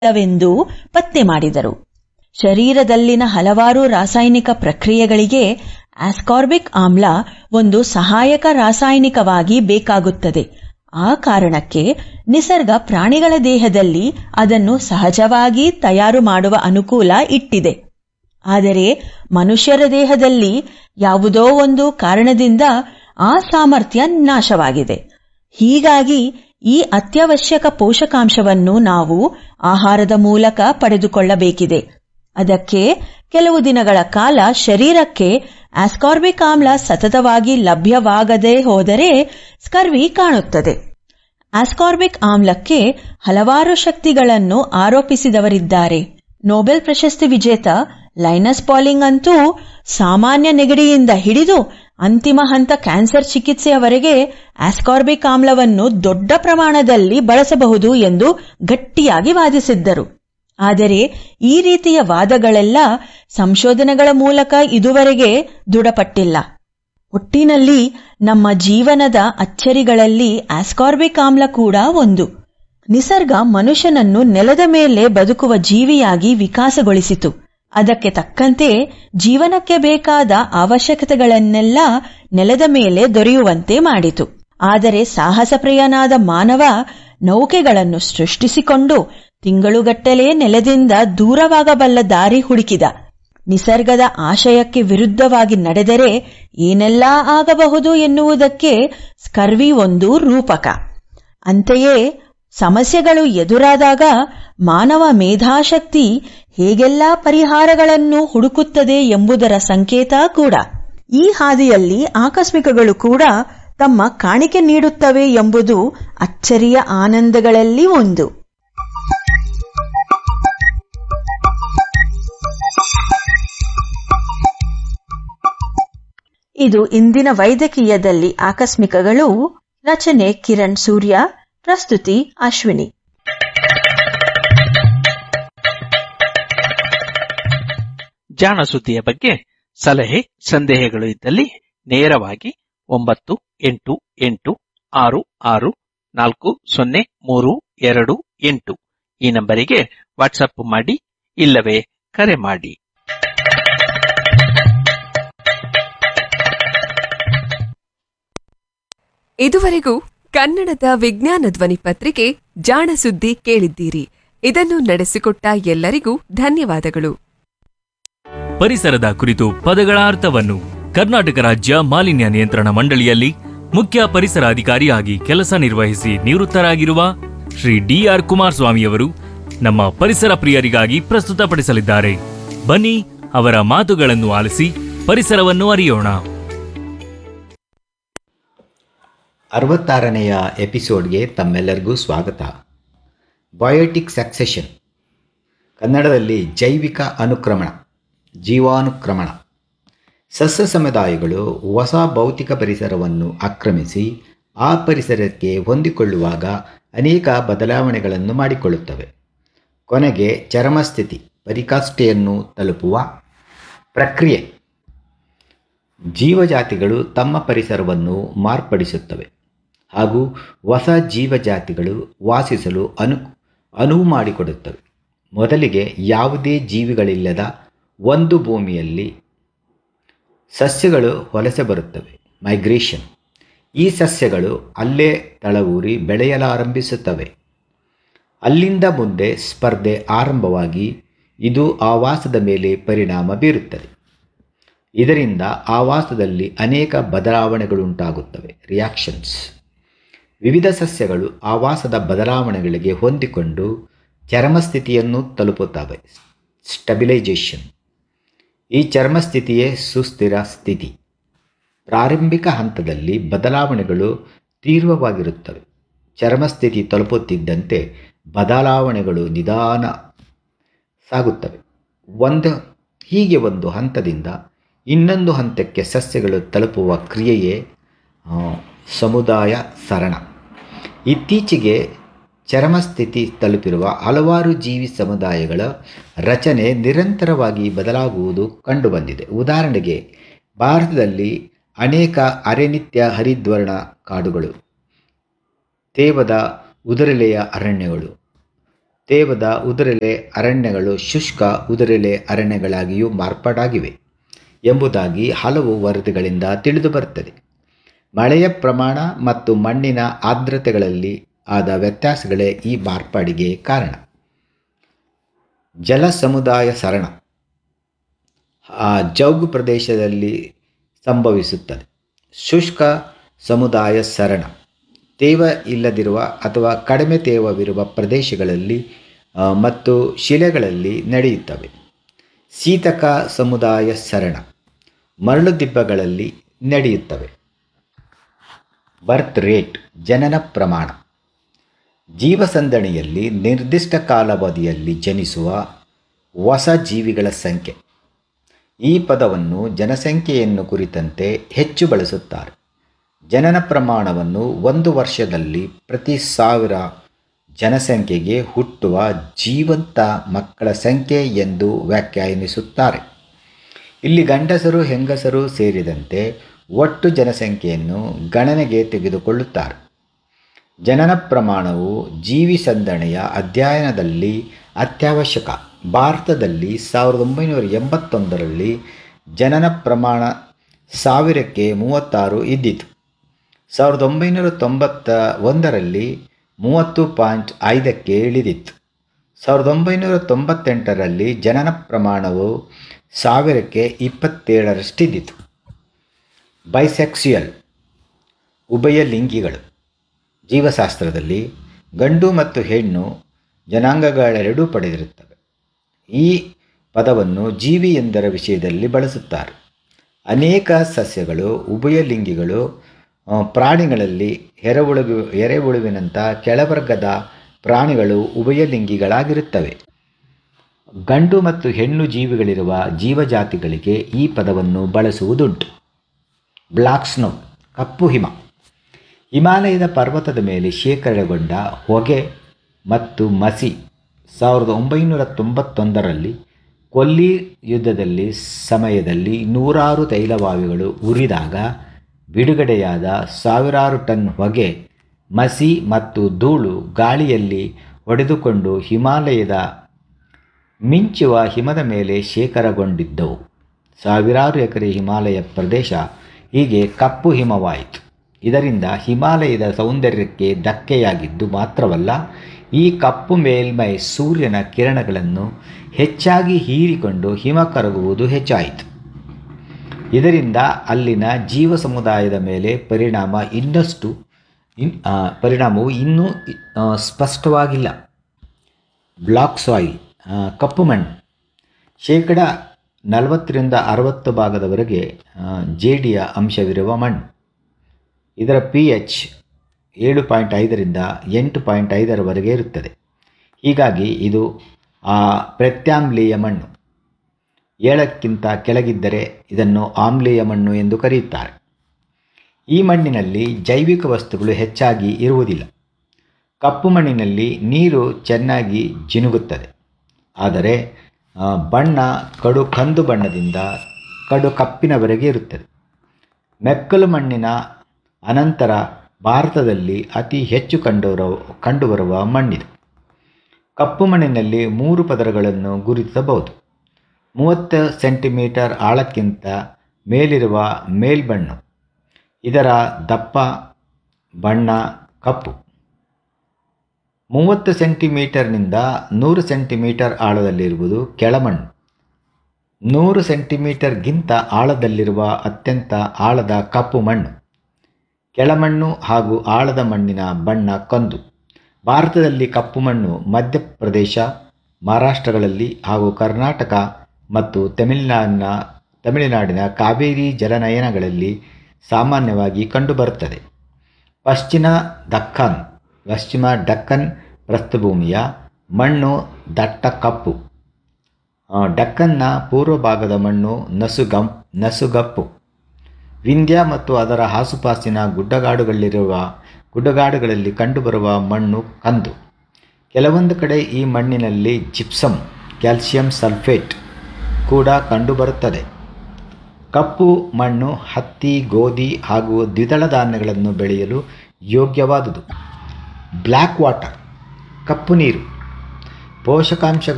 ವೆಂದು ಪತ್ತೆ ಮಾಡಿದರು ಶರೀರದಲ್ಲಿನ ಹಲವಾರು ರಾಸಾಯನಿಕ ಪ್ರಕ್ರಿಯೆಗಳಿಗೆ ಆಸ್ಕಾರ್ಬಿಕ್ ಆಮ್ಲ ಒಂದು ಸಹಾಯಕ ರಾಸಾಯನಿಕವಾಗಿ ಬೇಕಾಗುತ್ತದೆ ಆ ಕಾರಣಕ್ಕೆ ನಿಸರ್ಗ ಪ್ರಾಣಿಗಳ ದೇಹದಲ್ಲಿ ಅದನ್ನು ಸಹಜವಾಗಿ ತಯಾರು ಮಾಡುವ ಅನುಕೂಲ ಇಟ್ಟಿದೆ ಆದರೆ ಮನುಷ್ಯರ ದೇಹದಲ್ಲಿ ಯಾವುದೋ ಒಂದು ಕಾರಣದಿಂದ ಆ ಸಾಮರ್ಥ್ಯ ನಾಶವಾಗಿದೆ ಹೀಗಾಗಿ ಈ ಅತ್ಯವಶ್ಯಕ ಪೋಷಕಾಂಶವನ್ನು ನಾವು ಆಹಾರದ ಮೂಲಕ ಪಡೆದುಕೊಳ್ಳಬೇಕಿದೆ ಅದಕ್ಕೆ ಕೆಲವು ದಿನಗಳ ಕಾಲ ಶರೀರಕ್ಕೆ ಆಸ್ಕಾರ್ಬಿಕ್ ಆಮ್ಲ ಸತತವಾಗಿ ಲಭ್ಯವಾಗದೇ ಹೋದರೆ ಸ್ಕರ್ವಿ ಕಾಣುತ್ತದೆ ಆಸ್ಕಾರ್ಬಿಕ್ ಆಮ್ಲಕ್ಕೆ ಹಲವಾರು ಶಕ್ತಿಗಳನ್ನು ಆರೋಪಿಸಿದವರಿದ್ದಾರೆ ನೊಬೆಲ್ ಪ್ರಶಸ್ತಿ ವಿಜೇತ ಲೈನಸ್ ಪಾಲಿಂಗ್ ಅಂತೂ ಸಾಮಾನ್ಯ ನೆಗಡಿಯಿಂದ ಹಿಡಿದು ಅಂತಿಮ ಹಂತ ಕ್ಯಾನ್ಸರ್ ಚಿಕಿತ್ಸೆಯವರೆಗೆ ಆಸ್ಕಾರ್ಬಿಕ್ ಆಮ್ಲವನ್ನು ದೊಡ್ಡ ಪ್ರಮಾಣದಲ್ಲಿ ಬಳಸಬಹುದು ಎಂದು ಗಟ್ಟಿಯಾಗಿ ವಾದಿಸಿದ್ದರು ಆದರೆ ಈ ರೀತಿಯ ವಾದಗಳೆಲ್ಲ ಸಂಶೋಧನೆಗಳ ಮೂಲಕ ಇದುವರೆಗೆ ದೃಢಪಟ್ಟಿಲ್ಲ ಒಟ್ಟಿನಲ್ಲಿ ನಮ್ಮ ಜೀವನದ ಅಚ್ಚರಿಗಳಲ್ಲಿ ಆಸ್ಕಾರ್ಬಿಕ್ ಆಮ್ಲ ಕೂಡ ಒಂದು ನಿಸರ್ಗ ಮನುಷ್ಯನನ್ನು ನೆಲದ ಮೇಲೆ ಬದುಕುವ ಜೀವಿಯಾಗಿ ವಿಕಾಸಗೊಳಿಸಿತು ಅದಕ್ಕೆ ತಕ್ಕಂತೆ ಜೀವನಕ್ಕೆ ಬೇಕಾದ ಅವಶ್ಯಕತೆಗಳನ್ನೆಲ್ಲ ನೆಲದ ಮೇಲೆ ದೊರೆಯುವಂತೆ ಮಾಡಿತು ಆದರೆ ಸಾಹಸಪ್ರಿಯನಾದ ಮಾನವ ನೌಕೆಗಳನ್ನು ಸೃಷ್ಟಿಸಿಕೊಂಡು ತಿಂಗಳುಗಟ್ಟಲೆ ನೆಲದಿಂದ ದೂರವಾಗಬಲ್ಲ ದಾರಿ ಹುಡುಕಿದ ನಿಸರ್ಗದ ಆಶಯಕ್ಕೆ ವಿರುದ್ಧವಾಗಿ ನಡೆದರೆ ಏನೆಲ್ಲ ಆಗಬಹುದು ಎನ್ನುವುದಕ್ಕೆ ಸ್ಕರ್ವಿ ಒಂದು ರೂಪಕ ಅಂತೆಯೇ ಸಮಸ್ಯೆಗಳು ಎದುರಾದಾಗ ಮಾನವ ಮೇಧಾಶಕ್ತಿ ಹೇಗೆಲ್ಲ ಪರಿಹಾರಗಳನ್ನು ಹುಡುಕುತ್ತದೆ ಎಂಬುದರ ಸಂಕೇತ ಕೂಡ ಈ ಹಾದಿಯಲ್ಲಿ ಆಕಸ್ಮಿಕಗಳು ಕೂಡ ತಮ್ಮ ಕಾಣಿಕೆ ನೀಡುತ್ತವೆ ಎಂಬುದು ಅಚ್ಚರಿಯ ಆನಂದಗಳಲ್ಲಿ ಒಂದು ಇದು ಇಂದಿನ ವೈದ್ಯಕೀಯದಲ್ಲಿ ಆಕಸ್ಮಿಕಗಳು ರಚನೆ ಕಿರಣ್ ಸೂರ್ಯ ಪ್ರಸ್ತುತಿ ಅಶ್ವಿನಿ ಜಾಣ ಸುದ್ದಿಯ ಬಗ್ಗೆ ಸಲಹೆ ಸಂದೇಹಗಳು ಇದ್ದಲ್ಲಿ ನೇರವಾಗಿ ಒಂಬತ್ತು ಎಂಟು ಎಂಟು ಆರು ಆರು ನಾಲ್ಕು ಸೊನ್ನೆ ಮೂರು ಎರಡು ಎಂಟು ಈ ನಂಬರಿಗೆ ವಾಟ್ಸಪ್ ಮಾಡಿ ಇಲ್ಲವೇ ಕರೆ ಮಾಡಿ ಇದುವರೆಗೂ ಕನ್ನಡದ ವಿಜ್ಞಾನ ಧ್ವನಿ ಪತ್ರಿಕೆ ಜಾಣ ಸುದ್ದಿ ಕೇಳಿದ್ದೀರಿ ಇದನ್ನು ನಡೆಸಿಕೊಟ್ಟ ಎಲ್ಲರಿಗೂ ಧನ್ಯವಾದಗಳು ಪರಿಸರದ ಕುರಿತು ಪದಗಳ ಅರ್ಥವನ್ನು ಕರ್ನಾಟಕ ರಾಜ್ಯ ಮಾಲಿನ್ಯ ನಿಯಂತ್ರಣ ಮಂಡಳಿಯಲ್ಲಿ ಮುಖ್ಯ ಪರಿಸರ ಅಧಿಕಾರಿಯಾಗಿ ಕೆಲಸ ನಿರ್ವಹಿಸಿ ನಿವೃತ್ತರಾಗಿರುವ ಶ್ರೀ ಡಿಆರ್ ಕುಮಾರಸ್ವಾಮಿಯವರು ನಮ್ಮ ಪರಿಸರ ಪ್ರಿಯರಿಗಾಗಿ ಪ್ರಸ್ತುತಪಡಿಸಲಿದ್ದಾರೆ ಬನ್ನಿ ಅವರ ಮಾತುಗಳನ್ನು ಆಲಿಸಿ ಪರಿಸರವನ್ನು ಅರಿಯೋಣ ಅರವತ್ತಾರನೆಯ ಎಪಿಸೋಡ್ಗೆ ತಮ್ಮೆಲ್ಲರಿಗೂ ಸ್ವಾಗತ ಬಯೋಟಿಕ್ ಸಕ್ಸೆಷನ್ ಕನ್ನಡದಲ್ಲಿ ಜೈವಿಕ ಅನುಕ್ರಮಣ ಜೀವಾನುಕ್ರಮಣ ಸಸ್ಯ ಸಮುದಾಯಗಳು ಹೊಸ ಭೌತಿಕ ಪರಿಸರವನ್ನು ಆಕ್ರಮಿಸಿ ಆ ಪರಿಸರಕ್ಕೆ ಹೊಂದಿಕೊಳ್ಳುವಾಗ ಅನೇಕ ಬದಲಾವಣೆಗಳನ್ನು ಮಾಡಿಕೊಳ್ಳುತ್ತವೆ ಕೊನೆಗೆ ಚರಮಸ್ಥಿತಿ ಪರಿಕಾಷ್ಠೆಯನ್ನು ತಲುಪುವ ಪ್ರಕ್ರಿಯೆ ಜೀವಜಾತಿಗಳು ತಮ್ಮ ಪರಿಸರವನ್ನು ಮಾರ್ಪಡಿಸುತ್ತವೆ ಹಾಗೂ ಹೊಸ ಜೀವಜಾತಿಗಳು ವಾಸಿಸಲು ಅನು ಅನುವು ಮಾಡಿಕೊಡುತ್ತವೆ ಮೊದಲಿಗೆ ಯಾವುದೇ ಜೀವಿಗಳಿಲ್ಲದ ಒಂದು ಭೂಮಿಯಲ್ಲಿ ಸಸ್ಯಗಳು ವಲಸೆ ಬರುತ್ತವೆ ಮೈಗ್ರೇಷನ್ ಈ ಸಸ್ಯಗಳು ಅಲ್ಲೇ ತಳವೂರಿ ಬೆಳೆಯಲಾರಂಭಿಸುತ್ತವೆ ಅಲ್ಲಿಂದ ಮುಂದೆ ಸ್ಪರ್ಧೆ ಆರಂಭವಾಗಿ ಇದು ಆವಾಸದ ಮೇಲೆ ಪರಿಣಾಮ ಬೀರುತ್ತದೆ ಇದರಿಂದ ಆವಾಸದಲ್ಲಿ ಅನೇಕ ಬದಲಾವಣೆಗಳುಂಟಾಗುತ್ತವೆ ರಿಯಾಕ್ಷನ್ಸ್ ವಿವಿಧ ಸಸ್ಯಗಳು ಆವಾಸದ ಬದಲಾವಣೆಗಳಿಗೆ ಹೊಂದಿಕೊಂಡು ಚರ್ಮಸ್ಥಿತಿಯನ್ನು ತಲುಪುತ್ತವೆ ಸ್ಟೆಬಿಲೈಜೇಷನ್ ಈ ಚರ್ಮಸ್ಥಿತಿಯೇ ಸುಸ್ಥಿರ ಸ್ಥಿತಿ ಪ್ರಾರಂಭಿಕ ಹಂತದಲ್ಲಿ ಬದಲಾವಣೆಗಳು ತೀವ್ರವಾಗಿರುತ್ತವೆ ಚರ್ಮಸ್ಥಿತಿ ತಲುಪುತ್ತಿದ್ದಂತೆ ಬದಲಾವಣೆಗಳು ನಿಧಾನ ಸಾಗುತ್ತವೆ ಒಂದು ಹೀಗೆ ಒಂದು ಹಂತದಿಂದ ಇನ್ನೊಂದು ಹಂತಕ್ಕೆ ಸಸ್ಯಗಳು ತಲುಪುವ ಕ್ರಿಯೆಯೇ ಸಮುದಾಯ ಸರಣ ಇತ್ತೀಚೆಗೆ ಚರಮಸ್ಥಿತಿ ತಲುಪಿರುವ ಹಲವಾರು ಜೀವಿ ಸಮುದಾಯಗಳ ರಚನೆ ನಿರಂತರವಾಗಿ ಬದಲಾಗುವುದು ಕಂಡುಬಂದಿದೆ ಉದಾಹರಣೆಗೆ ಭಾರತದಲ್ಲಿ ಅನೇಕ ಅರೆನಿತ್ಯ ಹರಿದ್ವರ್ಣ ಕಾಡುಗಳು ತೇವದ ಉದುರೆಲೆಯ ಅರಣ್ಯಗಳು ತೇವದ ಉದುರೆಲೆ ಅರಣ್ಯಗಳು ಶುಷ್ಕ ಉದುರೆಲೆ ಅರಣ್ಯಗಳಾಗಿಯೂ ಮಾರ್ಪಾಡಾಗಿವೆ ಎಂಬುದಾಗಿ ಹಲವು ವರದಿಗಳಿಂದ ತಿಳಿದುಬರುತ್ತದೆ ಮಳೆಯ ಪ್ರಮಾಣ ಮತ್ತು ಮಣ್ಣಿನ ಆರ್ದ್ರತೆಗಳಲ್ಲಿ ಆದ ವ್ಯತ್ಯಾಸಗಳೇ ಈ ಮಾರ್ಪಾಡಿಗೆ ಕಾರಣ ಜಲ ಸಮುದಾಯ ಸರಣ ಆ ಜೌಗು ಪ್ರದೇಶದಲ್ಲಿ ಸಂಭವಿಸುತ್ತದೆ ಶುಷ್ಕ ಸಮುದಾಯ ಸರಣ ತೇವ ಇಲ್ಲದಿರುವ ಅಥವಾ ಕಡಿಮೆ ತೇವವಿರುವ ಪ್ರದೇಶಗಳಲ್ಲಿ ಆ, ಮತ್ತು ಶಿಲೆಗಳಲ್ಲಿ ನಡೆಯುತ್ತವೆ ಶೀತಕ ಸಮುದಾಯ ಸರಣ ಮರಳು ದಿಬ್ಬಗಳಲ್ಲಿ ನಡೆಯುತ್ತವೆ ಬರ್ತ್ ರೇಟ್ ಜನನ ಪ್ರಮಾಣ ಜೀವಸಂದಣಿಯಲ್ಲಿ ನಿರ್ದಿಷ್ಟ ಕಾಲಾವಧಿಯಲ್ಲಿ ಜನಿಸುವ ಹೊಸ ಜೀವಿಗಳ ಸಂಖ್ಯೆ ಈ ಪದವನ್ನು ಜನಸಂಖ್ಯೆಯನ್ನು ಕುರಿತಂತೆ ಹೆಚ್ಚು ಬಳಸುತ್ತಾರೆ ಜನನ ಪ್ರಮಾಣವನ್ನು ಒಂದು ವರ್ಷದಲ್ಲಿ ಪ್ರತಿ ಸಾವಿರ ಜನಸಂಖ್ಯೆಗೆ ಹುಟ್ಟುವ ಜೀವಂತ ಮಕ್ಕಳ ಸಂಖ್ಯೆ ಎಂದು ವ್ಯಾಖ್ಯಾನಿಸುತ್ತಾರೆ ಇಲ್ಲಿ ಗಂಡಸರು ಹೆಂಗಸರು ಸೇರಿದಂತೆ ಒಟ್ಟು ಜನಸಂಖ್ಯೆಯನ್ನು ಗಣನೆಗೆ ತೆಗೆದುಕೊಳ್ಳುತ್ತಾರೆ ಜನನ ಪ್ರಮಾಣವು ಜೀವಿ ಸಂದಣೆಯ ಅಧ್ಯಯನದಲ್ಲಿ ಅತ್ಯವಶ್ಯಕ ಭಾರತದಲ್ಲಿ ಸಾವಿರದ ಒಂಬೈನೂರ ಎಂಬತ್ತೊಂದರಲ್ಲಿ ಜನನ ಪ್ರಮಾಣ ಸಾವಿರಕ್ಕೆ ಮೂವತ್ತಾರು ಇದ್ದಿತು ಸಾವಿರದ ಒಂಬೈನೂರ ತೊಂಬತ್ತ ಒಂದರಲ್ಲಿ ಮೂವತ್ತು ಪಾಯಿಂಟ್ ಐದಕ್ಕೆ ಇಳಿದಿತ್ತು ಸಾವಿರದ ಒಂಬೈನೂರ ತೊಂಬತ್ತೆಂಟರಲ್ಲಿ ಜನನ ಪ್ರಮಾಣವು ಸಾವಿರಕ್ಕೆ ಇಪ್ಪತ್ತೇಳರಷ್ಟಿದ್ದಿತು ಬೈಸೆಕ್ಸುಯಲ್ ಉಭಯಲಿಂಗಿಗಳು ಜೀವಶಾಸ್ತ್ರದಲ್ಲಿ ಗಂಡು ಮತ್ತು ಹೆಣ್ಣು ಜನಾಂಗಗಳೆರಡೂ ಪಡೆದಿರುತ್ತವೆ ಈ ಪದವನ್ನು ಜೀವಿ ಎಂದರ ವಿಷಯದಲ್ಲಿ ಬಳಸುತ್ತಾರೆ ಅನೇಕ ಸಸ್ಯಗಳು ಉಭಯಲಿಂಗಿಗಳು ಆ, ಪ್ರಾಣಿಗಳಲ್ಲಿ ಎರೆಹುಳುಗು ಎರೆಹುಳುವಿನಂಥ ಕೆಳವರ್ಗದ ಪ್ರಾಣಿಗಳು ಉಭಯಲಿಂಗಿಗಳಾಗಿರುತ್ತವೆ ಗಂಡು ಮತ್ತು ಹೆಣ್ಣು ಜೀವಿಗಳಿರುವ ಜೀವಜಾತಿಗಳಿಗೆ ಈ ಪದವನ್ನು ಬಳಸುವುದುಂಟು ಬ್ಲಾಕ್ ಸ್ನೋ ಕಪ್ಪು ಹಿಮ ಹಿಮಾಲಯದ ಪರ್ವತದ ಮೇಲೆ ಶೇಖರಣೆಗೊಂಡ ಹೊಗೆ ಮತ್ತು ಮಸಿ ಸಾವಿರದ ಒಂಬೈನೂರ ತೊಂಬತ್ತೊಂದರಲ್ಲಿ ಕೊಲ್ಲಿ ಯುದ್ಧದಲ್ಲಿ ಸಮಯದಲ್ಲಿ ನೂರಾರು ತೈಲವಾಯುಗಳು ಉರಿದಾಗ ಬಿಡುಗಡೆಯಾದ ಸಾವಿರಾರು ಟನ್ ಹೊಗೆ ಮಸಿ ಮತ್ತು ಧೂಳು ಗಾಳಿಯಲ್ಲಿ ಹೊಡೆದುಕೊಂಡು ಹಿಮಾಲಯದ ಮಿಂಚುವ ಹಿಮದ ಮೇಲೆ ಶೇಖರಗೊಂಡಿದ್ದವು ಸಾವಿರಾರು ಎಕರೆ ಹಿಮಾಲಯ ಪ್ರದೇಶ ಹೀಗೆ ಕಪ್ಪು ಹಿಮವಾಯಿತು ಇದರಿಂದ ಹಿಮಾಲಯದ ಸೌಂದರ್ಯಕ್ಕೆ ಧಕ್ಕೆಯಾಗಿದ್ದು ಮಾತ್ರವಲ್ಲ ಈ ಕಪ್ಪು ಮೇಲ್ಮೈ ಸೂರ್ಯನ ಕಿರಣಗಳನ್ನು ಹೆಚ್ಚಾಗಿ ಹೀರಿಕೊಂಡು ಹಿಮ ಕರಗುವುದು ಹೆಚ್ಚಾಯಿತು ಇದರಿಂದ ಅಲ್ಲಿನ ಜೀವ ಸಮುದಾಯದ ಮೇಲೆ ಪರಿಣಾಮ ಇನ್ನಷ್ಟು ಇನ್ ಆ, ಪರಿಣಾಮವು ಇನ್ನೂ ಆ, ಸ್ಪಷ್ಟವಾಗಿಲ್ಲ ಬ್ಲಾಕ್ ಸಾಯಿಲ್ ಆ, ಕಪ್ಪು ಮಣ್ಣು ಶೇಕಡ ನಲವತ್ತರಿಂದ ಅರವತ್ತು ಭಾಗದವರೆಗೆ ಆ, ಜೇಡಿಯ ಅಂಶವಿರುವ ಮಣ್ಣು ಇದರ ಪಿ ಎಚ್ ಏಳು ಪಾಯಿಂಟ್ ಐದರಿಂದ ಎಂಟು ಪಾಯಿಂಟ್ ಐದರವರೆಗೆ ಇರುತ್ತದೆ ಹೀಗಾಗಿ ಇದು ಆ ಪ್ರತ್ಯಾಮ್ಲೀಯ ಮಣ್ಣು ಏಳಕ್ಕಿಂತ ಕೆಳಗಿದ್ದರೆ ಇದನ್ನು ಆಮ್ಲೀಯ ಮಣ್ಣು ಎಂದು ಕರೆಯುತ್ತಾರೆ ಈ ಮಣ್ಣಿನಲ್ಲಿ ಜೈವಿಕ ವಸ್ತುಗಳು ಹೆಚ್ಚಾಗಿ ಇರುವುದಿಲ್ಲ ಕಪ್ಪು ಮಣ್ಣಿನಲ್ಲಿ ನೀರು ಚೆನ್ನಾಗಿ ಜಿನುಗುತ್ತದೆ ಆದರೆ ಆ, ಬಣ್ಣ ಕಡು ಕಂದು ಬಣ್ಣದಿಂದ ಕಡು ಕಪ್ಪಿನವರೆಗೆ ಇರುತ್ತದೆ ಮೆಕ್ಕಲು ಮಣ್ಣಿನ ಅನಂತರ ಭಾರತದಲ್ಲಿ ಅತಿ ಹೆಚ್ಚು ಕಂಡುಬರುವ ಕಂಡುಬರುವ ಮಣ್ಣಿದು ಕಪ್ಪು ಮಣ್ಣಿನಲ್ಲಿ ಮೂರು ಪದರಗಳನ್ನು ಗುರುತಿಸಬಹುದು ಮೂವತ್ತು ಸೆಂಟಿಮೀಟರ್ ಆಳಕ್ಕಿಂತ ಮೇಲಿರುವ ಮೇಲ್ಬಣ್ಣು ಇದರ ದಪ್ಪ ಬಣ್ಣ ಕಪ್ಪು ಮೂವತ್ತು ಸೆಂಟಿಮೀಟರ್ನಿಂದ ನೂರು ಸೆಂಟಿಮೀಟರ್ ಆಳದಲ್ಲಿರುವುದು ಕೆಳಮಣ್ಣು ನೂರು ಸೆಂಟಿಮೀಟರ್ಗಿಂತ ಆಳದಲ್ಲಿರುವ ಅತ್ಯಂತ ಆಳದ ಕಪ್ಪು ಮಣ್ಣು ಕೆಳಮಣ್ಣು ಹಾಗೂ ಆಳದ ಮಣ್ಣಿನ ಬಣ್ಣ ಕಂದು ಭಾರತದಲ್ಲಿ ಕಪ್ಪು ಮಣ್ಣು ಮಧ್ಯಪ್ರದೇಶ ಮಹಾರಾಷ್ಟ್ರಗಳಲ್ಲಿ ಹಾಗೂ ಕರ್ನಾಟಕ ಮತ್ತು ತಮಿಳುನಾಡಿನ ತಮಿಳುನಾಡಿನ ಕಾವೇರಿ ಜಲನಯನಗಳಲ್ಲಿ ಸಾಮಾನ್ಯವಾಗಿ ಕಂಡುಬರುತ್ತದೆ ಪಶ್ಚಿಮ ದಕ್ಕನ್ ಪಶ್ಚಿಮ ಡಕ್ಕನ್ ಪ್ರಸ್ಥಭೂಮಿಯ ಮಣ್ಣು ದಟ್ಟ ಕಪ್ಪು ಆ, ಡಕ್ಕನ್ನ ಪೂರ್ವ ಭಾಗದ ಮಣ್ಣು ನಸುಗಂ ನಸುಗಪ್ಪು ವಿಂಧ್ಯ ಮತ್ತು ಅದರ ಆಸುಪಾಸಿನ ಗುಡ್ಡಗಾಡುಗಳಿರುವ ಗುಡ್ಡಗಾಡುಗಳಲ್ಲಿ ಕಂಡುಬರುವ ಮಣ್ಣು ಕಂದು ಕೆಲವೊಂದು ಕಡೆ ಈ ಮಣ್ಣಿನಲ್ಲಿ ಜಿಪ್ಸಮ್ ಕ್ಯಾಲ್ಸಿಯಂ ಸಲ್ಫೇಟ್ ಕೂಡ ಕಂಡುಬರುತ್ತದೆ ಕಪ್ಪು ಮಣ್ಣು ಹತ್ತಿ ಗೋಧಿ ಹಾಗೂ ದ್ವಿದಳ ಧಾನ್ಯಗಳನ್ನು ಬೆಳೆಯಲು ಯೋಗ್ಯವಾದುದು ಬ್ಲ್ಯಾಕ್ ವಾಟರ್ ಕಪ್ಪು ನೀರು ಪೋಷಕಾಂಶಗಳು